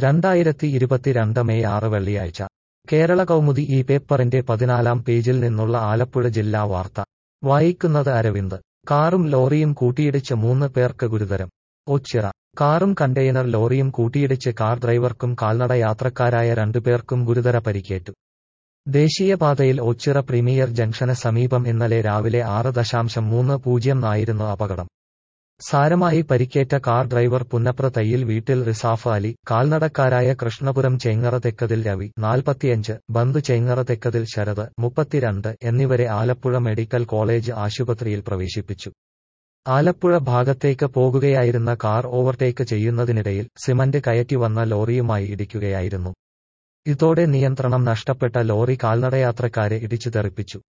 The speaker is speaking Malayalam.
രണ്ടായിരത്തി ഇരുപത്തിരണ്ട് മെയ് ആറ് വെള്ളിയാഴ്ച കേരള കൗമുദി ഈ പേപ്പറിന്റെ പതിനാലാം പേജിൽ നിന്നുള്ള ആലപ്പുഴ ജില്ലാ വാർത്ത വായിക്കുന്നത് അരവിന്ദ് കാറും ലോറിയും കൂട്ടിയിടിച്ച് മൂന്ന് പേർക്ക് ഗുരുതരം ഒച്ചിറ കാറും കണ്ടെയ്നർ ലോറിയും കൂട്ടിയിടിച്ച് കാർ ഡ്രൈവർക്കും കാൽനട യാത്രക്കാരായ രണ്ടുപേർക്കും ഗുരുതര പരിക്കേറ്റു ദേശീയപാതയിൽ ഒച്ചിറ പ്രീമിയർ ജംഗ്ഷന് സമീപം ഇന്നലെ രാവിലെ ആറ് ദശാംശം മൂന്ന് പൂജ്യം ആയിരുന്നു അപകടം സാരമായി പരിക്കേറ്റ കാർ ഡ്രൈവർ പുന്നപ്ര തയ്യിൽ വീട്ടിൽ റിസാഫ് അലി കാൽനടക്കാരായ കൃഷ്ണപുരം ചേങ്ങറ തെക്കതിൽ രവി നാൽപ്പത്തിയഞ്ച് ബന്ധു ചേങ്ങറ തെക്കതിൽ ശരത് മുപ്പത്തിരണ്ട് എന്നിവരെ ആലപ്പുഴ മെഡിക്കൽ കോളേജ് ആശുപത്രിയിൽ പ്രവേശിപ്പിച്ചു ആലപ്പുഴ ഭാഗത്തേക്ക് പോകുകയായിരുന്ന കാർ ഓവർടേക്ക് ചെയ്യുന്നതിനിടയിൽ സിമന്റ് കയറ്റി വന്ന ലോറിയുമായി ഇടിക്കുകയായിരുന്നു ഇതോടെ നിയന്ത്രണം നഷ്ടപ്പെട്ട ലോറി കാൽനടയാത്രക്കാരെ ഇടിച്ചു തെറിപ്പിച്ചു